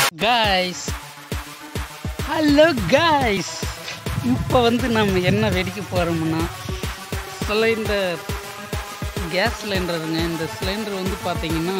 guys hello guys இப்போ வந்து நம்ம என்ன வெடிக்க போகிறோம்னா சிலிண்டர் கேஸ் சிலிண்டருங்க இந்த சிலிண்டர் வந்து பார்த்தீங்கன்னா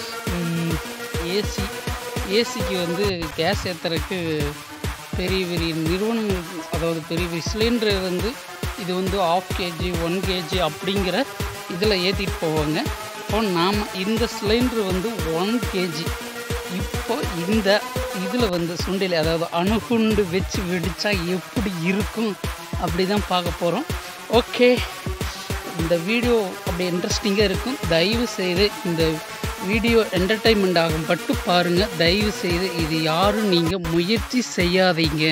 ஏசி ஏசிக்கு வந்து கேஸ் ஏற்றுறதுக்கு பெரிய பெரிய நிறுவனங்கள் அதாவது பெரிய பெரிய சிலிண்டர் வந்து இது வந்து ஆஃப் கேஜி ஒன் கேஜி அப்படிங்கிற இதில் ஏற்றிட்டு போவாங்க இப்போ நாம் இந்த சிலிண்டர் வந்து ஒன் கேஜி இப்போ இந்த இதில் வந்து சுண்டில் அதாவது அணுகுண்டு வச்சு வெடித்தா எப்படி இருக்கும் அப்படி தான் பார்க்க போகிறோம் ஓகே இந்த வீடியோ அப்படி இன்ட்ரெஸ்டிங்காக இருக்கும் தயவு செய்து இந்த வீடியோ என்டர்டைன்மெண்ட் ஆகும் பட்டு பாருங்கள் தயவு செய்து இது யாரும் நீங்கள் முயற்சி செய்யாதீங்க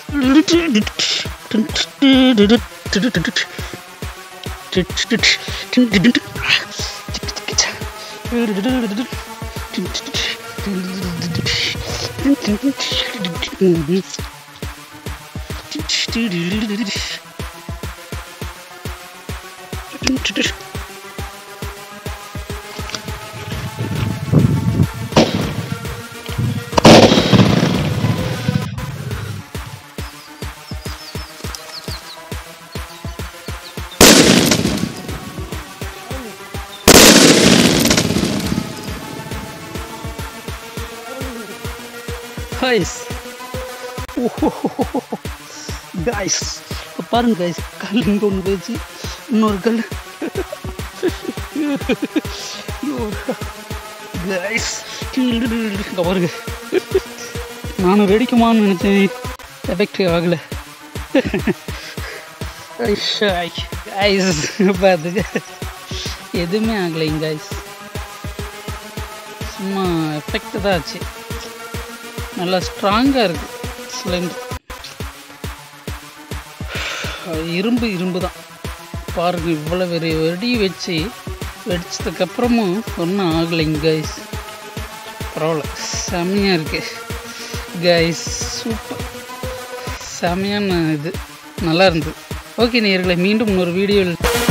கைஸ் கைஸ் இப்போ பாருங்க கைஸ் கல் இங்கே ஒன்று போயிடுச்சு இன்னொரு கல் கைஸ் இங்கே பாருங்க நானும் வெடிக்குமான்னு நினச்சேன் எஃபெக்ட் ஆகலை கைஸ் பார்த்துக்க எதுவுமே ஆகலைங்க கைஸ் சும்மா எஃபெக்ட் தான் ஆச்சு நல்லா ஸ்ட்ராங்காக இருக்குது சிலிண்டர் இரும்பு இரும்பு தான் பாருங்கள் இவ்வளோ வெறி வெடி வச்சு வெடிச்சதுக்கப்புறமும் ஒன்றும் ஆகலைங்க கைஸ் பரவாயில்ல செம்மையாக இருக்குது கைஸ் சூப்பர் செம்மையான இது நல்லா இருந்தது ஓகே நேர்களை மீண்டும் ஒரு வீடியோவில்